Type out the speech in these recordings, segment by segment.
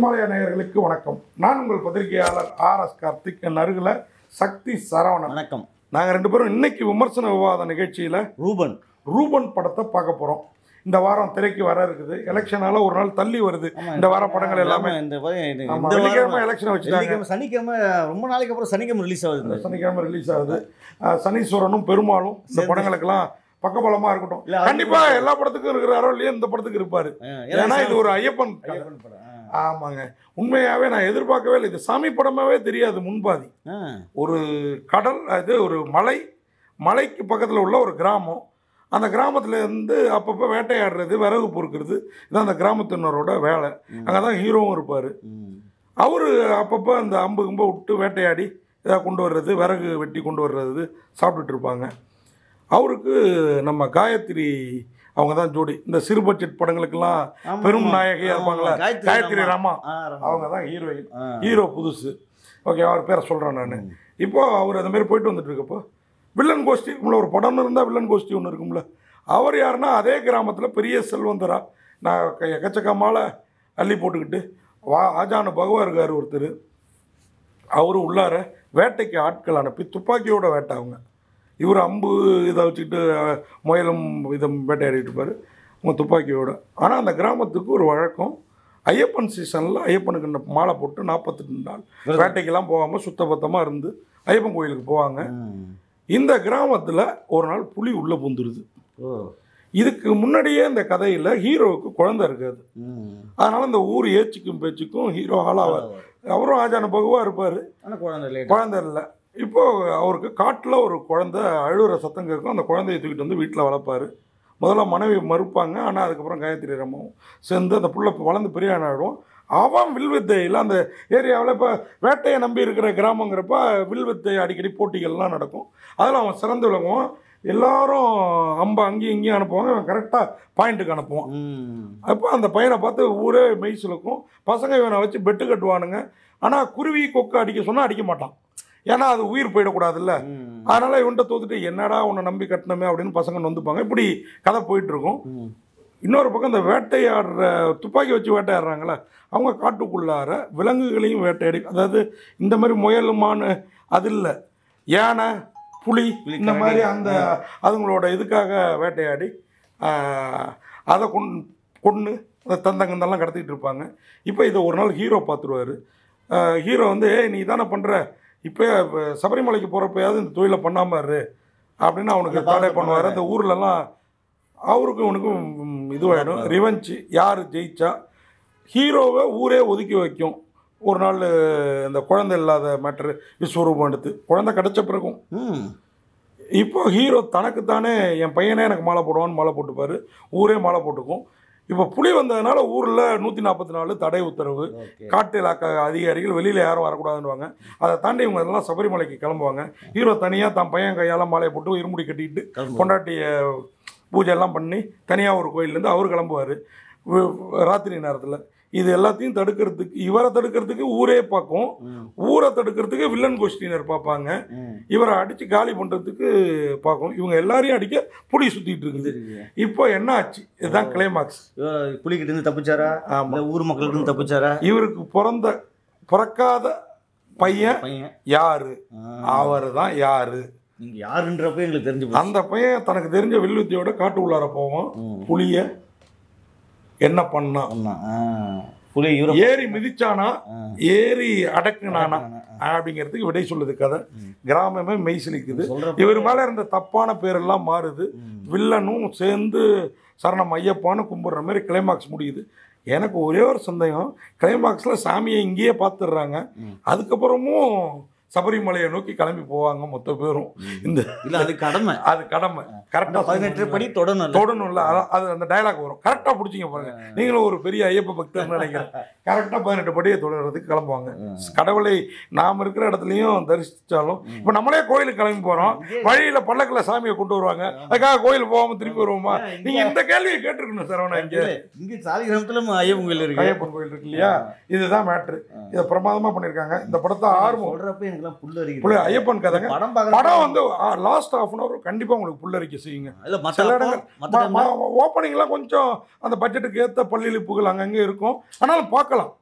ஹிமாலய நேயர்களுக்கு வணக்கம் நான் உங்கள் பத்திரிகையாளர் ஆர் எஸ் கார்த்திக் என் அருகில் சக்தி சரவணன் வணக்கம் நாங்கள் ரெண்டு பேரும் இன்னைக்கு விமர்சன விவாத நிகழ்ச்சியில் ரூபன் ரூபன் படத்தை பார்க்க போகிறோம் இந்த வாரம் திரைக்கு வர இருக்குது எலெக்ஷனால ஒரு நாள் தள்ளி வருது இந்த வார படங்கள் எல்லாமே ஆமா, இந்த வாரம் இது- ஆமா, இந்த வெள்ளிக்கிழமை வாரம் எலெக்ஷன் வச்சுட்டாங்க வெள்ளிக்கிழமை சனிக்கிழமை ரொம்ப நாளைக்கு அப்புறம் சனிக்கிழமை ரிலீஸ் ஆகுது இந்த- சனிக்கிழமை ரிலீஸ் ஆகுது அஹ், சனீஸ்வரனும் பெருமாளும் இந்த சேர்ந்து. படங்களுக்கெல்லாம் பக்கபலமா இருக்கட்டும் இல்ல, அது கண்டிப்பா எல்லா படத்துக்கும் இருக்கிறாரோ இல்லையோ இந்த படத்துக்கு இருப்பாரு ஆ, ஏன்னா இது ஒரு ஐயப்பன் கதை. ஐயப்பன் படம். ஆமாங்க உண்மையாவே நான் எதிர்பார்க்கவே இல்லை இது சாமி படமாவே தெரியாது முன்பாதி ஆ, ஒரு கடல் அது ஒரு மலை மலைக்கு பக்கத்தில் உள்ள ஒரு கிராமம் அந்த கிராமத்துல இருந்து அப்பப்போ வேட்டையாடுறது விறகு பொறுக்கிறது இதான் அந்த கிராமத்தினரோட வேலை ம். அங்கே தான் ஹீரோவும் இருப்பார் ம். அவர் அப்பப்போ அந்த அம்பு கும்பை விட்டு வேட்டையாடி ஏதாவது கொண்டு வர்றது விறகு வெட்டி கொண்டு வர்றது சாப்பிட்டுட்டு இருப்பாங்க அவருக்கு நம்ம காயத்ரி அவங்க தான் ஜோடி இந்த சிறு பட்ஜெட் படங்களுக்கெல்லாம் ஆமா, பெரும் ஆமா. நாயகியா ஆமா, இருப்பாங்களா காயத்ரி காயத்ரி ராமா. ராமா ஆ, ராமா. அவங்க தான் ஹீரோயின் ஆ. ஹீரோ புதுசு ஓகே அவர் பேரை சொல்கிறேன் நான் ம். இப்போ அவர் அந்த மாதிரி போயிட்டு வந்துட்டு இருக்கப்போ வில்லன் கோஷ்டி இருக்கும்ல ஒரு படம்னு இருந்தால் வில்லன் கோஷ்டி ஒன்று இருக்கும்ல அவர் யாருன்னா அதே கிராமத்தில் பெரிய செல்வந்தரா நான் க- எக்கச்சக்கமால அள்ளி போட்டுக்கிட்டு வா ஆஜானு பகவா இருக்கார் ஒருத்தர் அவர் உள்ளார வேட்டைக்கு ஆட்கள் அனுப்பி துப்பாக்கியோட வேட்டை அவங்க இவர் அம்பு இதை வச்சுக்கிட்டு அஹ், முயலும் இதை வேட்டையாடிட்டு இருப்பார் அவங்க துப்பாக்கியோட ஆனால் அந்த கிராமத்துக்கு ஒரு வழக்கம் ஐயப்பன் சீசனில் ஐயப்பனுக்கு இந்த மாலை போட்டு நாற்பத்தெட்டு நாள் விரதம். வேட்டைக்கெல்லாம் போகாமல் சுத்தபத்தமாக இருந்து ஐயப்பன் கோயிலுக்கு போவாங்க ம். இந்த கிராமத்தில் ஒரு நாள் புலி உள்ளே புந்துருது ஓ. இதுக்கு முன்னாடியே இந்த கதையில் ஹீரோவுக்கு குழந்தை இருக்காது ம். அதனால் இந்த ஊர் ஏச்சுக்கும் பேச்சுக்கும் ஹீரோ ஆளாவார் அவரும் ஆஜான பகுவாக இருப்பார் ஆனா குழந்தை late. குழந்தை இல்லை இப்போ அவருக்கு காட்டில் ஒரு குழந்தை அழுகிற சத்தம் கேட்கும் அந்த குழந்தைய தூக்கிட்டு வந்து வீட்டில் வளர்ப்பார் முதல்ல மனைவி மறுப்பாங்க ஆனால் அதுக்கப்புறம் காயத்ரி ரமாவும் சேர்ந்து அந்த புள்ள வளர்ந்து பெரிய ஆனாடும் அவன் வில்வித்தையில் அந்த ஏரியாவில் இப்போ வேட்டையை நம்பி இருக்கிற கிராமங்கிறப்ப வில்வித்தை அடிக்கடி போட்டிகள்லாம் நடக்கும் அதில் அவன் சிறந்து விளங்குவான் எல்லாரும் அம்ப அங்கேயும் இங்கேயும் அனுப்புவாங்க அவன் கரெக்டாக பாயிண்ட்டுக்கு அனுப்புவான் ம். அப்போ அந்த பையனை பார்த்து ஊரே மெய் சுலுக்கும் பசங்க இவனை வச்சு பெட்டு கட்டுவானுங்க ஆனால் குருவி கொக்கு அடிக்க சொன்னால் அடிக்க மாட்டான் ஏன்னா அது உயிர் போயிடக்கூடாதுல்ல ம். அதனால் இவன்கிட்ட தோத்துட்டு என்னடா உன்னை நம்பி கட்டணுமே அப்படின்னு பசங்க நொந்துப்பாங்க இப்படி கதை போயிட்டு இருக்கும் ம். இன்னொரு பக்கம் இந்த வேட்டையாடுற துப்பாக்கி வச்சு வேட்டையாடுறாங்களே அவங்க காட்டுக்குள்ளார விலங்குகளையும் வேட்டையாடி அதாவது இந்த மாதிரி முயலுமான்னு அது இல்லை யானை புலி புலி, இந்த மாதிரி கரடி. அந்த அதுங்களோட இதுக்காக வேட்டையாடி ஆஹ், அதை கொன் கொன்று அந்த தந்தங்கந்தெல்லாம் கடத்திட்டு இருப்பாங்க இப்போ இதை ஒரு நாள் ஹீரோ பார்த்துருவாரு ஹீரோ வந்து ஏய் நீ தானே பண்ணுற இப்போ சபரிமலைக்கு போகிறப்பயாவது இந்த தொழிலை பண்ணாம இரு அப்படின்னு அவனுக்கு அந்த பாவத்தை தடை பண்ணுவார் அந்த ஊர்லலாம் அவருக்கும் இவனுக்கும் ம், இதுவாயிடும் ரிவெஞ்சு யார் ஜெயிச்சா ஹீரோவை ஊரே ஒதுக்கி வைக்கும் ஒரு நாள் இந்த குழந்தை இல்லாத மேட்ரு விஸ்வரூபம் எடுத்து குழந்தை கிடைச்ச பிறகும் ம். இப்போ ஹீரோ தனக்குத்தானே என் பையனே எனக்கு மாலை போடுவான்னு மாலை போட்டுப்பாரு ஊரே மாலை போட்டுக்கும் இப்போ புலி வந்ததுனால ஊரில் நூற்றி நாற்பத்தி நாலு தடை உத்தரவு ஓகே. காட்டு இலாக்கா அதிகாரிகள் வெளியில் யாரும் வரக்கூடாதுன்னுவாங்க அதை தாண்டி இவங்க எல்லாம் சபரிமலைக்கு கிளம்புவாங்க ஹீரோ தனியாக தான் பையன் கையால் மாலையை போட்டு இருமுடி கட்டிட்டு கிளம்பு. பொண்டாட்டிய பூஜை எல்லாம் பண்ணி தனியாக ஒரு கோயிலேருந்து அவர் கிளம்புவார் ராத்திரி நேரத்தில் இது எல்லாத்தையும் தடுக்கிறதுக்கு இவரை தடுக்கிறதுக்கு ஊரே பார்க்கும் ம். ஊரை தடுக்கிறதுக்கு வில்லன் கோஷ்டியினர் பார்ப்பாங்க ம். இவரை அடித்து காலி பண்ணுறதுக்கு பார்க்கும் இவங்க எல்லாரையும் அடிக்க புலி சுற்றிட்டு இருக்குது இது- இப்போ என்ன ஆச்சு இதுதான் கிளைமாக்ஸ் இவர் புலிகிட்ட இருந்து தப்பிச்சாரா ஆமாம் இல்ல ஊர் மக்கள்கிட்ட இருந்து தப்பிச்சாரா இவருக்கு பிறந்த பிறக்காத பையன் பையன் யாரு ஆ. அவர் தான் யாரு நீங்க யாருன்றப்ப எங்களுக்கு தெரிஞ்சு போச்சு. அந்த பையன் தனக்கு தெரிஞ்ச வில்வித்தையோட காட்டு உள்ளார போவான் ம். புலிய என்ன பண்ணான் ஆமா. ஆ. புலி இவரை ஏறி மிதிச்சானா ஆ. ஏறி அடக்குனானா ஆ. அப்படிங்கிறதுக்கு விடை சொல்லுது கதை ம். கிராமமே மெய்சிலிக்குது சொல்றப்ப- இவர் மேல இருந்த தப்பான பேரெல்லாம் மாறுது ம். வில்லனும் சேர்ந்து சரணம் ஐயப்பான்னு கும்பிடுற மாதிரி கிளைமாக்ஸ் முடியுது எனக்கு ஒரே ஒரு சந்தேகம் கிளைமாக்ஸில் சாமியை இங்கேயே பார்த்துடுறாங்க ம். அதுக்கப்புறமும் சபரிமலையை நோக்கி கிளம்பி போவாங்க மொத்த பேரும் இந்த இல்ல அது கடமை அது கடமை அந்த கரெக்டாக பதினெட்டு படி தொடணும் இல்ல? தொடணும்ல அதான் அது அந்த டயலாக் வரும் கரெக்டாக பிடிச்சிங்க பாருங்க நீங்களும் ஒரு பெரிய ஐயப்ப பக்தர்னு நினைக்கிறேன் கரெக்டாக பதினெட்டு படியை தொடர்றதுக்கு கிளம்புவாங்க ம். கடவுளை நாம் இருக்கிற இடத்துலையும் தரிசிச்சாலும் இப்போ நம்மளே கோயிலுக்கு கிளம்பி போகிறோம் வழியில் பல்லக்கில் சாமியை கொண்டு வருவாங்க அதுக்காக கோயில் போகாம திருப்பி வருவோமா நீங்க இந்த கேள்வியை கேட்டிருக்கணும் சரவணா இங்க இல்ல, இங்க சாலி கிராமத்துல ஐயப்பன் கோயில் இருக்கு ஐயப்பன் கோயில் இருக்கு இல்லையா இதுதான் மேட்ரு இதை பிரமாதமா பண்ணியிருக்காங்க இந்த படத்தை ஆர்வம் சொல்றப்ப எனக்கு எல்லாம் புல்லு புள்ள அரிக்குது ஐயப்பன் கதைங்க படம் பார்க்கறது படம் வந்து லாஸ்ட் ஹாஃப் அன் அவர் கண்டிப்பா உங்களுக்கு புல்லரிக்க செய்யுங்க இல்ல மத்த சில அப்போ- இடங்கள் மத்த டைம்ல ஓப்பனிங்லாம் கொஞ்சம் அந்த பட்ஜெட்டுக்கு ஏற்ற பள்ளிழிப்புகள் அங்கங்கே இருக்கும் ஆனாலும் பார்க்கலாம்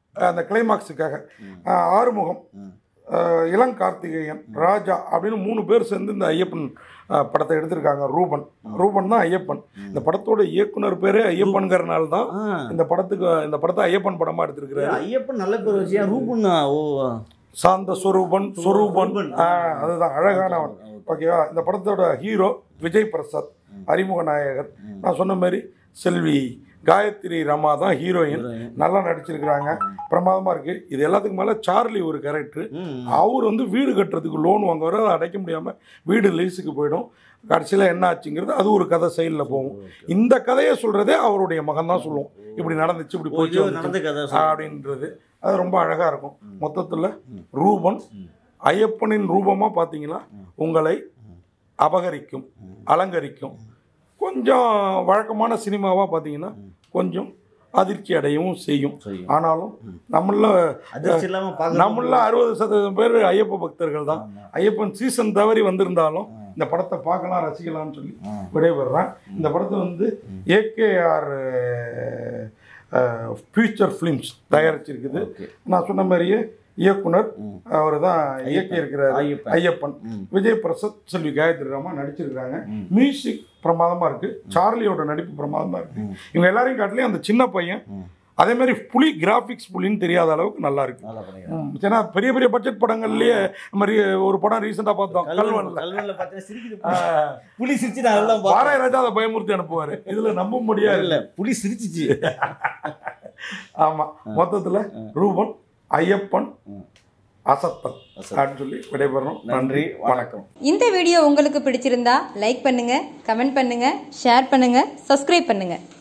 அந்த கிளைமாக்ஸுக்காக அஹ், ஆறுமுகம் ம். அஹ், இளங்கார்த்திகேயன் ராஜா அப்படின்னு மூணு பேர் சேர்ந்து இந்த ஐயப்பன் அஹ், படத்தை எடுத்திருக்காங்க ரூபன் ரூபன் தான் ஐயப்பன் இந்த படத்தோட இயக்குனர் பேரே ஐயப்பன்கிறனால தான் ஆ. இந்த படத்துக்கு இந்த படத்தை ஐயப்பன் படமா எடுத்திருக்கிறாரு ஐயப்பன் நல்ல பேர் வச்சியா ரூபண்ணா ஓ சாந்த சொரூபன் சொரூபன் சொரூபன். ஆ, அதுதான் அழகானவன் ஓகேவா இந்த படத்தோட ஹீரோ விஜய் பிரசாத் அறிமுக நாயகர் நான் சொன்ன மாதிரி செல்வி காயத்ரி ரமா தான் ஹீரோயின் நல்லா நடிச்சிருக்கிறாங்க பிரமாதமாக இருக்குது இது எல்லாத்துக்கும் மேலே சார்லி ஒரு கேரக்டர் ம். அவர் வந்து வீடு கட்டுறதுக்கு லோன் வாங்குவார் அதை அடைக்க முடியாமல் வீடு லீஸுக்கு போயிடும் கடைசியில் என்ன ஆச்சுங்கிறது அது ஒரு கதை சைடில் போகும் இந்த கதையை சொல்கிறதே அவருடைய மகன் தான் சொல்லுவோம் இப்படி நடந்துச்சு இப்படி ஓ, போச்சு இது வந்துச்சு. நடந்த கதை அப்படின்றது அது ரொம்ப அழகாக இருக்கும் மொத்தத்தில் ரூபன் ஐயப்பனின் ரூபமாக பார்த்தீங்கன்னா உங்களை அபகரிக்கும் அலங்கரிக்கும் கொஞ்சம் வழக்கமான சினிமாவாக பார்த்தீங்கன்னா கொஞ்சம் அதிர்ச்சி அடையவும் செய்யும் செய்யும். ஆனாலும் நம்மள அதிர்ச்சி இல்லாம பார்க்க நம்மள அறுபது சதவீதம் பேர் ஐயப்ப பக்தர்கள் தான் ஐயப்பன் சீசன் தவறி வந்திருந்தாலும் இந்த படத்தை பார்க்கலாம் ரசிக்கலாம்னு சொல்லி விடைபெறேன் இந்த படத்தை வந்து ஏகேஆர் ஃபியூச்சர் ஃபிலிம்ஸ் தயாரிச்சிருக்குது நான் சொன்ன மாதிரியே இயக்குனர் அவர் தான் இயக்கி இருக்கிறார் ஐயப்பன். ஐயப்பன் விஜய் பிரசாத் செல்வி காயத்ரி ராமா நடிச்சிருக்காங்க மியூசிக் பிரமாதமா இருக்கு சார்லியோட நடிப்பு பிரமாதமா இருக்கு இவங்க எல்லாரையும் காட்டிலையும் அந்த சின்ன பையன் அதே மாதிரி புலி கிராஃபிக்ஸ் புலின்னு தெரியாத அளவுக்கு நல்லா இருக்கு நல்லா பண்ணிருக்காங்க. ம், ஏன்னா பெரிய பெரிய பட்ஜெட் படங்கள்லயே நம்ம re- ஒரு படம் ரீசெண்டாக பார்த்தோம் கல்வன் கல்வன்ல கல்வன்ல பார்த்தா சிரிக்குது புலி. புலி சிரிச்சு நான் அதெல்லாம் பார்த்தேன். பாரதிராஜா அதை பயமுறுத்தி அனுப்புவாரு இதுல நம்ப முடியாது இல்ல புலி சிரிச்சிச்சு ஆமா மொத்தத்துல ரூபன் ஐயப்பன் அசத்தன் அப்படின்னு சொல்லி விடைபெறணும் நன்றி வணக்கம் இந்த வீடியோ உங்களுக்கு பிடிச்சிருந்தா லைக் பண்ணுங்க கமெண்ட் பண்ணுங்க ஷேர் பண்ணுங்க சப்ஸ்கிரைப் பண்ணுங்க